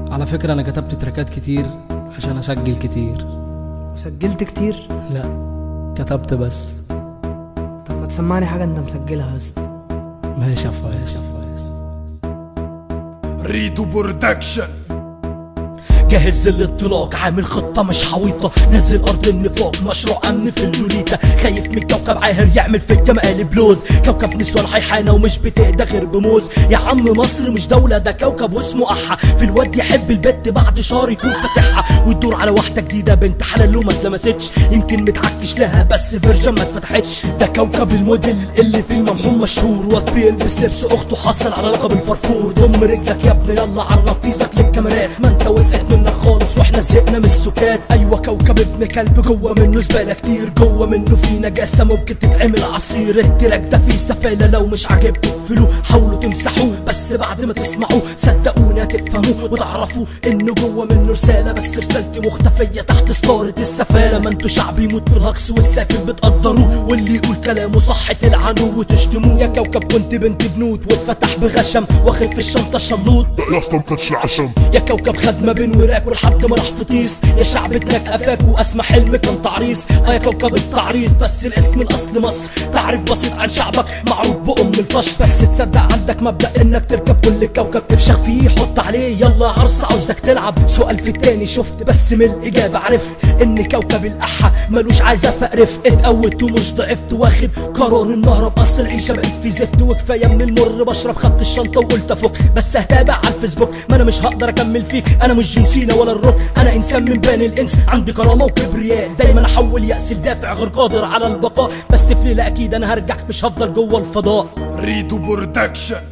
على فكرة أنا كتبت تراكات كتير عشان أسجل كتير وسجلت كتير لا كتبت بس طب ما تسمعني حاجة انت مسجلها يا اسطى ماشي يا فايز ماشي يا فايز ريدو برودكشن جاهز للانطلاق عامل خطة مش حويطة نزل أرض النفاق مشروع أمن في اللوليتا خايف من كوكب عاهر يعمل فيا مقالب لوز كوكب نسوان حيحانة ومش بتهدى غير بموز يا عم مصر مش دولة ده كوكب واسمه أحا في الواد يحب البت بعد شهر يكون فاتحها وتدور على واحدة جديدة بنت حلال وما اتلمستش يمكن متعكش لها بس فيرجن ما اتفتحتش ده كوكب الموديل اللي في الممحوم مشهور واد بيلبس لبس أخته حصل على لقب الفرفور ضم رجلك يا ابني يلا عرب تيزك للكاميرات ما انت وسعت منك خالص واحنا زهقنا من السكات ايوه كوكب ابن كلب جوه منه زباله كتير جوه منه في نجاسه ممكن تتعمل عصير التراك ده فيه سفاله لو مش عاجبكم اقفلوه حاولوا تمسحوه بس بعد ما تسمعوه صدقوني هتفهموه وتعرفوا انه جوه منه رساله بس رسالتي مختفيه تحت ستاره السفاله ما انتوا شعب يموت في الهجص والسافر بتقدروه واللي يقول كلامه صح تلعنوه وتشتموه يا كوكب كنت بنت بنوت واتفتح بغشم واخد في الشنطه شلوط لا يا اسطى ما كانش العشم يا كوكب خد ما بين وراك ولحد ما راح فطيس يا شعب اتنك قفاك واسمى حلم كان تعريس اه يا كوكب التعريس بس الاسم الاصل مصر تعرف بسيط عن شعبك معروف بأم الفش بس تصدق عندك مبدأ انك تركب كل كوكب تفشخ فيه حط عليه يلا يا عرس عاوزك تلعب سؤال في التاني شفت بس من الاجابة عرفت ان كوكب الاحا ملوش عايزة فقرف اتقوت ومش ضعفت واخد قرار النهرب اصل العيشة بقت في زفت وكفاية من المر بشرب خدت الشنطة وقلت افك بس هتابع على الفيسبوك ما انا مش هقدر اكمل فيك انا مش جون سينا ولا الروك انا انسان من بني الانس عندي كرامه وكبرياء دايما احول يأس لدافع غير قادر على البقاء بس في ليله اكيد انا هرجع مش هفضل جوه الفضاء ريدو برودكشن